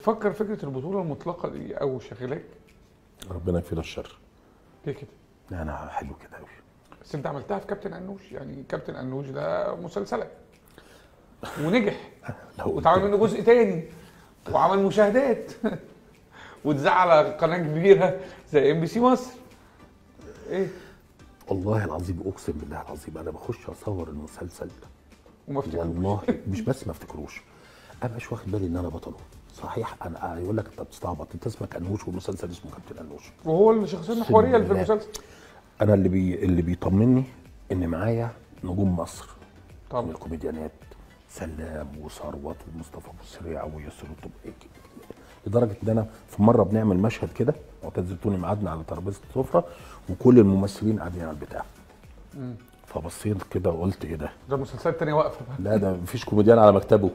بتفكر فكره البطوله المطلقه دي او شغلاك ربنا يكفينا الشر ليه كده لا انا حلو كده قوي بس انت عملتها في كابتن انوش يعني كابتن انوش ده مسلسلك ونجح لو واتعمل منه جزء تاني وعمل مشاهدات واتذاع على قناه كبيره زي ام بي سي مصر ايه والله العظيم اقسم بالله العظيم انا بخش اصور المسلسل وما افتكرش والله مش بس ما افتكروش انا مش واخد بالي ان انا بطله صحيح انا يقول لك انت بتستعبط انت اسمك انوش والمسلسل اسمه كابتن انوش وهو الشخصيه المحوريه اللي في بالله. المسلسل انا اللي بي اللي بيطمني ان معايا نجوم مصر من طبعا الكوميديانات سلام وثروت ومصطفى ابو السريع وياسر الطب لدرجه ان انا في مره بنعمل مشهد كده معتز التوني معادنا على ترابيزه السفره وكل الممثلين قاعدين على البتاع فبصيت كده وقلت ايه ده؟ ده المسلسلات التانيه واقفه لا ده مفيش كوميديان على مكتبه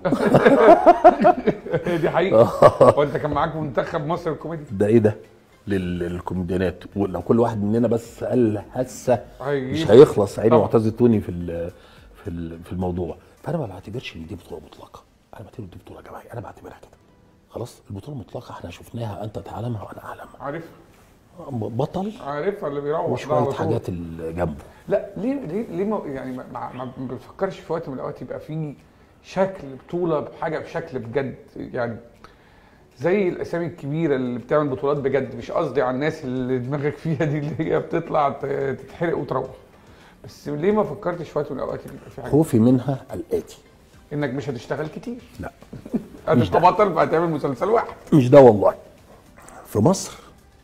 دي حقيقه وانت كان معاك منتخب مصر الكوميدي ده ايه ده؟ لل- للكوميديانات ولو كل واحد مننا بس قال هسه هيجيب. مش هيخلص عيني طبعا. معتز التوني في ال- في ال- في الموضوع فانا ما بعتبرش ان دي بطوله مطلقه انا بعتبر دي بطوله جماعيه انا بعتبرها كده خلاص البطوله المطلقه احنا شفناها انت تعلمها وانا اعلمها عارف بطل عارفها اللي بيروح ده على وشويه طول. حاجات اللي جنبه لا ليه ليه ليه ما يعني ما, ما, ما بنفكرش في وقت من الاوقات يبقى في شكل بطوله بحاجه بشكل بجد يعني زي الاسامي الكبيره اللي بتعمل بطولات بجد مش قصدي على الناس اللي دماغك فيها دي اللي هي بتطلع ت- تتحرق وتروح بس ليه ما فكرتش في وقت من الاوقات يبقى في حاجه خوفي منها الاتي انك مش هتشتغل كتير لا هتبقى بطل فهتعمل مسلسل واحد مش ده والله في مصر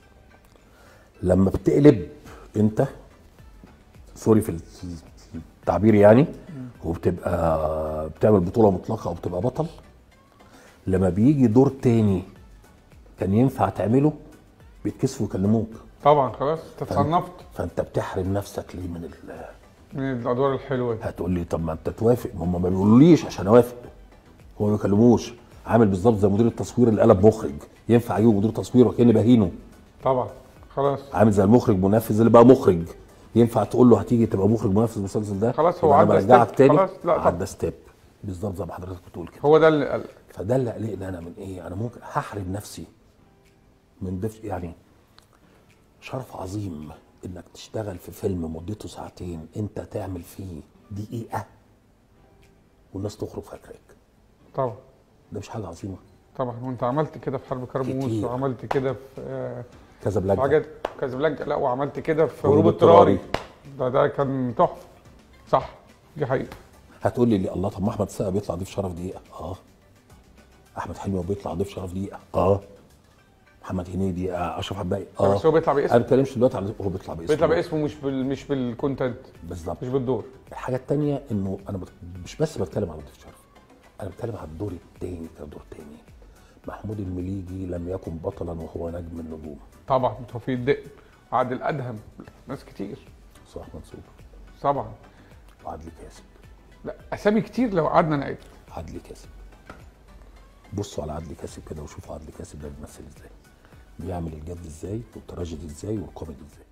لما بتقلب انت سوري في التعبير يعني وبتبقى بتعمل بطولة مطلقة او بتبقى بطل لما بيجي دور تاني كان ينفع تعمله بيتكسفوا يكلموك طبعا خلاص انت اتصنفت فانت بتحرم نفسك ليه من ال من الادوار الحلوه دي هتقول لي طب ما انت توافق ما هم ما بيقولوليش عشان اوافق هو ما بيكلموش عامل بالظبط زي مدير التصوير اللي قلب مخرج ينفع اجيبه مدير تصوير وكاني بهينه طبعا خلاص عامل زي المخرج منفذ اللي بقى مخرج ينفع تقول له هتيجي تبقى مخرج منفذ المسلسل ده خلاص هو يبقى أنا عدى برجعك step. تاني خلاص، لا طبعا. عدى ستيب بالظبط زي ما حضرتك بتقول كده هو ده اللي قال فده اللي قلقني انا من ايه انا ممكن هحرم نفسي من دفء يعني شرف عظيم انك تشتغل في فيلم مدته ساعتين انت تعمل فيه دقيقه والناس تخرج فاكراك طبعا ده مش حاجه عظيمه طبعا وانت عملت كده في حرب كرموز كتير. وعملت كده في آه، في كازابلانكا حاجات كازابلانكا لا وعملت كده في هروب هروب اضطراري. اضطراري ده ده كان تحفه صح دي حقيقه هتقول لي ليه الله طب ما احمد السقا بيطلع ضيف شرف دقيقه اه احمد حلمي بيطلع ضيف شرف دقيقه اه محمد هنيدي آه. اشرف عباقي اه بس هو بيطلع باسم. انا ما بتكلمش دلوقتي عن هو بيطلع باسمه بيطلع باسمه مش بال مش بالكونتنت بالظبط مش بالدور الحاجه الثانيه انه انا بت... مش بس بتكلم على ضيف شرف انا بتكلم على الدور الثاني كدور ثاني محمود المليجي لم يكن بطلا وهو نجم النجوم طبعا توفيق الدقن عادل ادهم ناس كتير صلاح منصور طبعا وعدلي كاسب لا اسامي كتير لو قعدنا نعد عدلي كاسب بصوا على عدلي كاسب كده وشوفوا عدلي كاسب ده بيمثل ازاي بيعمل الجد ازاي والتراجيدي ازاي والكوميدي ازاي